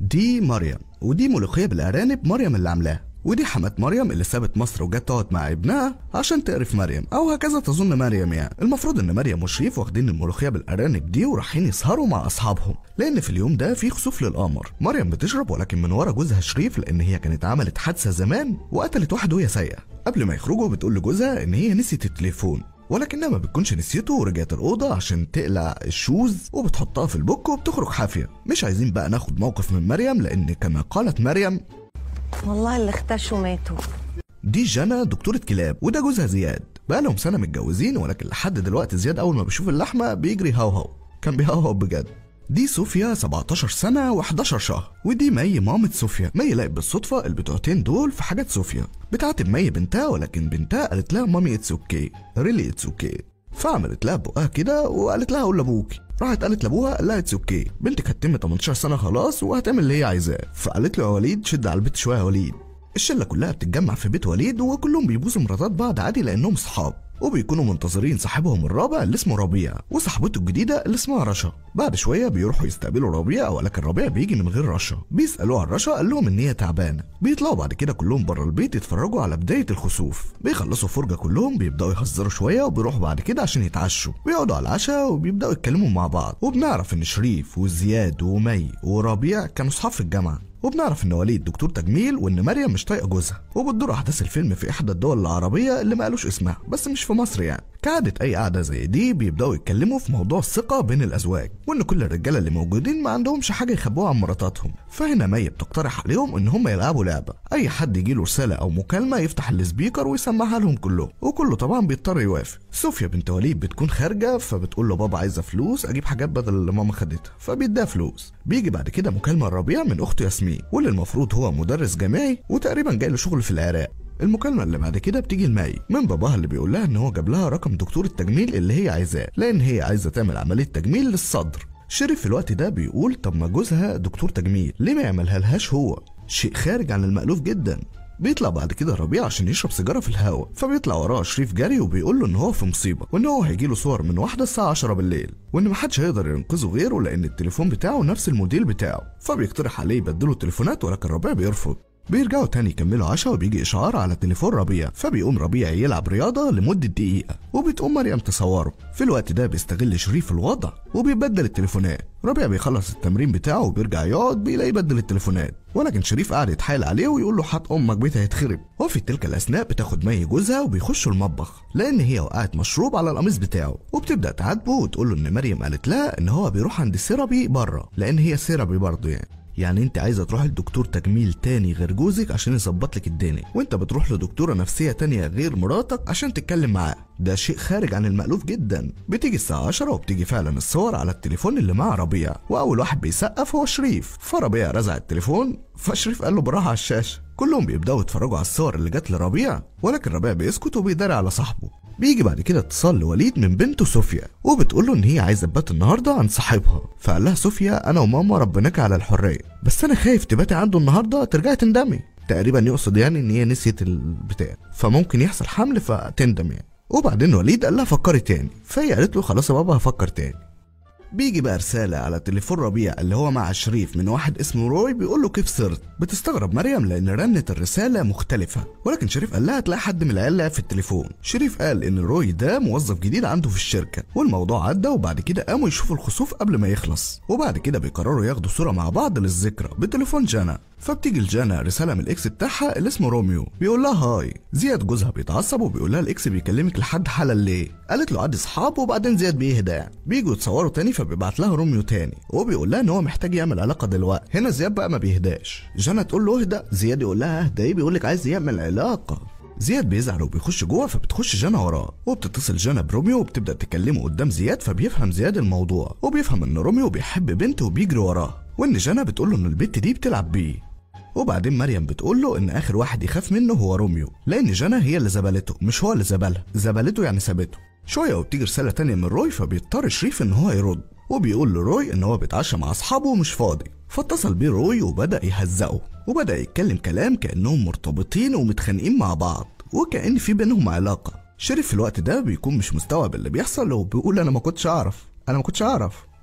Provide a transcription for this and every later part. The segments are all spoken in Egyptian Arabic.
دي مريم ودي ملوخية بالأرانب مريم اللي عاملاها ودي حمات مريم اللي سابت مصر وجت تقعد مع ابنها عشان تقرف مريم او هكذا تظن مريم يعني المفروض ان مريم وشريف واخدين الملوخيه بالارانب دي ورايحين يسهروا مع اصحابهم لان في اليوم ده في خسوف للقمر مريم بتشرب ولكن من ورا جوزها شريف لان هي كانت عملت حادثه زمان وقتلت واحد وهي سايقه قبل ما يخرجوا بتقول لجوزها ان هي نسيت التليفون ولكنها ما بتكونش نسيته ورجعت الأوضة عشان تقلع الشوز وبتحطها في البوك وبتخرج حافية مش عايزين بقى ناخد موقف من مريم لأن كما قالت مريم والله اللي اختشوا ماتوا دي جنى دكتورة كلاب وده جوزها زياد بقى لهم سنة متجوزين ولكن لحد دلوقتي زياد أول ما بيشوف اللحمة بيجري هوهو كان بيهوهو بجد دي صوفيا 17 سنة و11 شهر ودي مي مامة صوفيا مي لقت بالصدفة البتوعتين دول في حاجات صوفيا بتعاتب مي بنتها ولكن بنتها قالت لها مامي اتس اوكي ريلي اتس اوكي فعملت لها بقها كده وقالت لها قول لابوكي راحت قالت لابوها قال لها اتس اوكي بنتك هتتم 18 سنه خلاص وهتعمل اللي هي عايزاه فقالت له يا وليد شد على البيت شويه يا وليد الشله كلها بتتجمع في بيت وليد وكلهم بيبوسوا مراتات بعض عادي لانهم صحاب وبيكونوا منتظرين صاحبهم الرابع اللي اسمه ربيع وصاحبته الجديده اللي اسمها رشا بعد شويه بيروحوا يستقبلوا ربيع ولكن ربيع بيجي من غير رشا بيسالوه عن رشا قال لهم ان هي تعبانه بيطلعوا بعد كده كلهم بره البيت يتفرجوا على بدايه الخسوف بيخلصوا فرجه كلهم بيبداوا يهزروا شويه وبيروحوا بعد كده عشان يتعشوا بيقعدوا على العشاء وبيبداوا يتكلموا مع بعض وبنعرف ان شريف وزياد ومي وربيع كانوا صحاب في الجامعه وبنعرف ان وليد دكتور تجميل وان مريم مش طايقه جوزها وبتدور احداث الفيلم في احدى الدول العربيه اللي ما قالوش اسمها بس مش في مصر يعني كعادة أي قعدة زي دي بيبدأوا يتكلموا في موضوع الثقة بين الأزواج وإن كل الرجالة اللي موجودين ما عندهمش حاجة يخبوها عن مراتاتهم فهنا مي بتقترح عليهم إن هم يلعبوا لعبة أي حد يجيله رسالة أو مكالمة يفتح السبيكر ويسمعها لهم كلهم وكله طبعا بيضطر يوافق صوفيا بنت وليد بتكون خارجة فبتقول له بابا عايزة فلوس أجيب حاجات بدل اللي ماما خدتها فبيديها فلوس بيجي بعد كده مكالمة الربيع من أخته ياسمين واللي المفروض هو مدرس جامعي وتقريبا جاي له شغل في العراق المكالمة اللي بعد كده بتيجي لمي من باباها اللي بيقول لها ان هو جاب لها رقم دكتور التجميل اللي هي عايزاه لان هي عايزة تعمل عملية تجميل للصدر شريف في الوقت ده بيقول طب ما جوزها دكتور تجميل ليه ما يعملها لهاش هو شيء خارج عن المألوف جدا بيطلع بعد كده ربيع عشان يشرب سيجاره في الهوا فبيطلع وراه شريف جري وبيقول له ان هو في مصيبه وان هو هيجي له صور من واحده الساعه 10 بالليل وان محدش هيقدر ينقذه غيره لان التليفون بتاعه نفس الموديل بتاعه فبيقترح عليه يبدلوا التليفونات ولكن ربيع بيرفض بيرجعوا تاني يكملوا عشاء وبيجي إشعار على تليفون ربيع فبيقوم ربيع يلعب رياضة لمدة دقيقة وبتقوم مريم تصوره في الوقت ده بيستغل شريف الوضع وبيبدل التليفونات ربيع بيخلص التمرين بتاعه وبيرجع يقعد بيلاقي يبدل التليفونات ولكن شريف قاعد يتحايل عليه ويقول له حط امك بيتها هيتخرب وفي تلك الاثناء بتاخد مي جوزها وبيخشوا المطبخ لان هي وقعت مشروب على القميص بتاعه وبتبدا تعاتبه وتقول له ان مريم قالت لها ان هو بيروح عند سيرابي بره لان هي سيرابي برضه يعني يعني انت عايزه تروح لدكتور تجميل تاني غير جوزك عشان يظبط لك الدنيا وانت بتروح لدكتوره نفسيه تانية غير مراتك عشان تتكلم معاه ده شيء خارج عن المألوف جدا بتيجي الساعة 10 وبتيجي فعلا الصور على التليفون اللي مع ربيع وأول واحد بيسقف هو شريف فربيع رزع التليفون فشريف قال له بالراحة على الشاشة كلهم بيبدأوا يتفرجوا على الصور اللي جت لربيع ولكن ربيع بيسكت وبيداري على صاحبه بيجي بعد كده اتصال لوليد من بنته صوفيا وبتقول له ان هي عايزه تبات النهارده عند صاحبها فقال لها صوفيا انا وماما ربناك على الحريه بس انا خايف تباتي عنده النهارده ترجعي تندمي تقريبا يقصد يعني ان هي نسيت البتاع فممكن يحصل حمل فتندم يعني وبعدين وليد قال لها فكري تاني فهي قالت له خلاص يا بابا هفكر تاني بيجي بقى رسالة على تليفون ربيع اللي هو مع شريف من واحد اسمه روي بيقول له كيف صرت بتستغرب مريم لأن رنة الرسالة مختلفة ولكن شريف قال لها تلاقي حد من العيال لعب في التليفون شريف قال إن روي ده موظف جديد عنده في الشركة والموضوع عدى وبعد كده قاموا يشوفوا الخسوف قبل ما يخلص وبعد كده بيقرروا ياخدوا صورة مع بعض للذكرى بتليفون جانا فبتيجي لجانا رسالة من الإكس بتاعها اللي اسمه روميو بيقول لها هاي زياد جوزها بيتعصب وبيقول لها الإكس بيكلمك لحد حالا ليه قالت له عادي صحاب وبعدين زياد بيهدى يعني بيجوا يتصوروا تاني فبيبعت لها روميو تاني وبيقول لها ان هو محتاج يعمل علاقه دلوقتي هنا زياد بقى ما بيهداش جانا تقول له اهدى زياد يقول لها اهدى ايه بيقول لك عايز يعمل علاقه زياد بيزعل وبيخش جوه فبتخش جانا وراه وبتتصل جانا بروميو وبتبدا تكلمه قدام زياد فبيفهم زياد الموضوع وبيفهم ان روميو بيحب بنت وبيجري وراه وان جانا بتقول له ان البت دي بتلعب بيه وبعدين مريم بتقول له ان اخر واحد يخاف منه هو روميو لان جانا هي اللي زبلته مش هو اللي زبلها زبلته يعني سابته شويه وبتيجي رساله تانية من روي فبيضطر شريف ان هو يرد وبيقول لروي ان هو بيتعشى مع اصحابه ومش فاضي فاتصل بيه روي وبدا يهزقه وبدا يتكلم كلام كانهم مرتبطين ومتخانقين مع بعض وكان في بينهم علاقه شريف في الوقت ده بيكون مش مستوعب اللي بيحصل وبيقول انا ما كنتش اعرف انا ما كنتش اعرف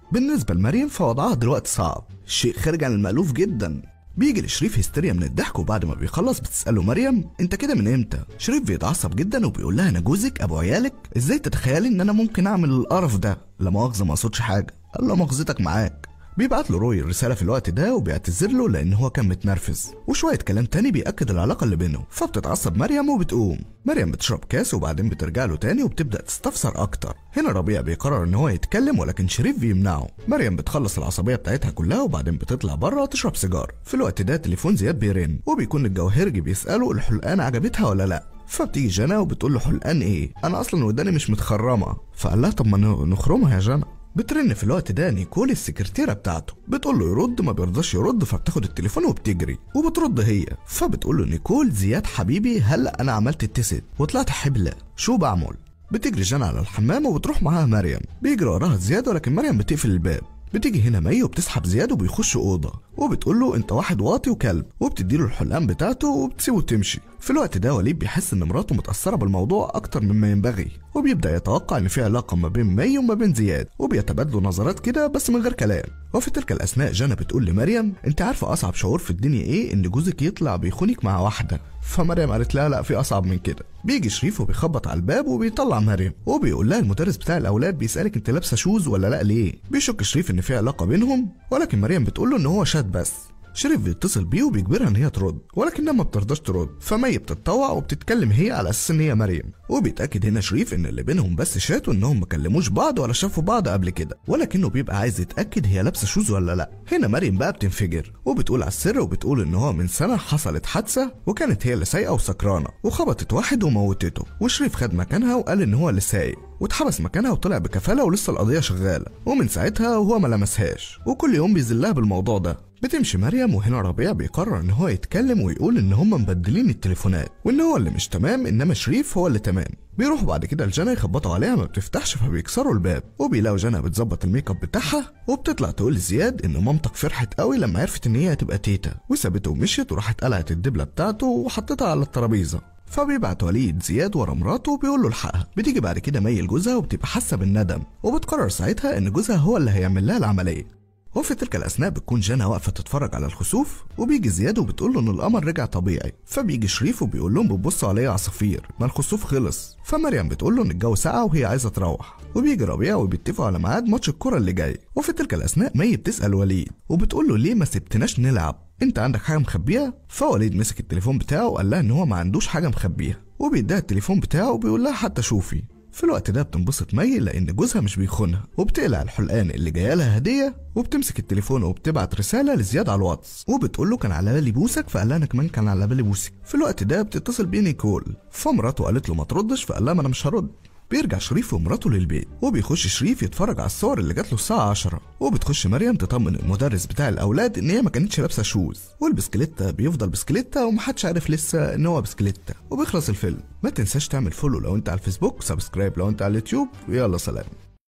بالنسبة لمريم فوضعها دلوقتي صعب شيء خارج عن المألوف جدا بيجي لشريف هستيريا من الضحك وبعد ما بيخلص بتسأله مريم انت كده من امتى؟ شريف بيتعصب جدا وبيقول لها انا جوزك ابو عيالك ازاي تتخيلي ان انا ممكن اعمل القرف ده؟ لا مؤاخذة ما اقصدش حاجة قال له مؤاخذتك معاك بيبعت له روي رسالة في الوقت ده وبيعتذر له لأن هو كان متنرفز وشوية كلام تاني بيأكد العلاقة اللي بينهم فبتتعصب مريم وبتقوم مريم بتشرب كاس وبعدين بترجع له تاني وبتبدأ تستفسر أكتر هنا ربيع بيقرر إن هو يتكلم ولكن شريف بيمنعه مريم بتخلص العصبية بتاعتها كلها وبعدين بتطلع بره تشرب سيجار في الوقت ده تليفون زياد بيرن وبيكون الجوهرجي بيسأله الحلقان عجبتها ولا لأ فبتيجي جنى وبتقول له حلقان ايه انا اصلا وداني مش متخرمه فقال لها طب ما نخرمها يا جنى بترن في الوقت ده نيكول السكرتيرة بتاعته بتقول له يرد ما بيرضاش يرد فبتاخد التليفون وبتجري وبترد هي فبتقول له نيكول زياد حبيبي هلا انا عملت التست وطلعت حبلة شو بعمل بتجري جنى على الحمام وبتروح معاها مريم بيجري وراها زياد ولكن مريم بتقفل الباب بتيجي هنا مي وبتسحب زياد وبيخش اوضه وبتقول له انت واحد واطي وكلب وبتديله الحلقان بتاعته وبتسيبه تمشي في الوقت ده وليد بيحس ان مراته متاثره بالموضوع اكتر مما ينبغي وبيبدا يتوقع ان في علاقه ما بين مي وما بين زياد وبيتبادلوا نظرات كده بس من غير كلام وفي تلك الاثناء جنى بتقول لمريم انت عارفه اصعب شعور في الدنيا ايه ان جوزك يطلع بيخونك مع واحده فمريم قالت لها لا في اصعب من كده بيجي شريف وبيخبط على الباب وبيطلع مريم وبيقول لها المدرس بتاع الاولاد بيسالك انت لابسه شوز ولا لا ليه بيشك شريف ان في علاقه بينهم ولكن مريم بتقول له ان هو شات بس شريف بيتصل بيه وبيجبرها ان هي ترد ولكنها ما بترضاش ترد فمي بتتطوع وبتتكلم هي على اساس ان هي مريم وبيتاكد هنا شريف ان اللي بينهم بس شات وانهم ما كلموش بعض ولا شافوا بعض قبل كده ولكنه بيبقى عايز يتاكد هي لابسه شوز ولا لا هنا مريم بقى بتنفجر وبتقول على السر وبتقول ان هو من سنه حصلت حادثه وكانت هي اللي سايقه وسكرانه وخبطت واحد وموتته وشريف خد مكانها وقال ان هو اللي سايق واتحبس مكانها وطلع بكفاله ولسه القضيه شغاله ومن ساعتها وهو ما لمسهاش وكل يوم بيذلها بالموضوع ده بتمشي مريم وهنا ربيع بيقرر ان هو يتكلم ويقول ان هم مبدلين التليفونات وان هو اللي مش تمام انما شريف هو اللي تمام بيروحوا بعد كده لجنى يخبطوا عليها ما بتفتحش فبيكسروا الباب وبيلاقوا جنى بتظبط الميك اب بتاعها وبتطلع تقول لزياد ان مامتك فرحت قوي لما عرفت ان هي هتبقى تيتا وسابته ومشيت وراحت قلعت الدبله بتاعته وحطتها على الترابيزه فبيبعت وليد زياد ورا مراته وبيقول له الحقها بتيجي بعد كده مي لجوزها وبتبقى حاسه بالندم وبتقرر ساعتها ان جوزها هو اللي هيعمل لها العمليه وفي تلك الأثناء بتكون جانا واقفة تتفرج على الخسوف وبيجي زياد وبتقول له إن القمر رجع طبيعي فبيجي شريف وبيقول لهم بتبصوا عليا عصافير ما الخسوف خلص فمريم بتقول له إن الجو ساقع وهي عايزة تروح وبيجي ربيع وبيتفقوا على ميعاد ماتش الكرة اللي جاي وفي تلك الأثناء مي بتسأل وليد وبتقول له ليه ما سبتناش نلعب انت عندك حاجة مخبيها فوليد مسك التليفون بتاعه وقال لها ان هو ما عندوش حاجة مخبيها وبيديها التليفون بتاعه وبيقول لها حتى شوفي في الوقت ده بتنبسط مي لان جوزها مش بيخونها وبتقلع الحلقان اللي جايه لها هديه وبتمسك التليفون وبتبعت رساله لزياد على الواتس وبتقول له كان على بالي بوسك فقال لها انا كمان كان على بالي بوسك في الوقت ده بتتصل بيه نيكول فمراته قالت له ما تردش فقال لها ما انا مش هرد بيرجع شريف ومراته للبيت وبيخش شريف يتفرج على الصور اللي جات له الساعة 10 وبتخش مريم تطمن المدرس بتاع الأولاد إن هي ما كانتش لابسة شوز والبسكليتة بيفضل بسكليتة ومحدش عارف لسه إن هو بسكليتة وبيخلص الفيلم ما تنساش تعمل فولو لو أنت على الفيسبوك سبسكرايب لو أنت على اليوتيوب ويلا سلام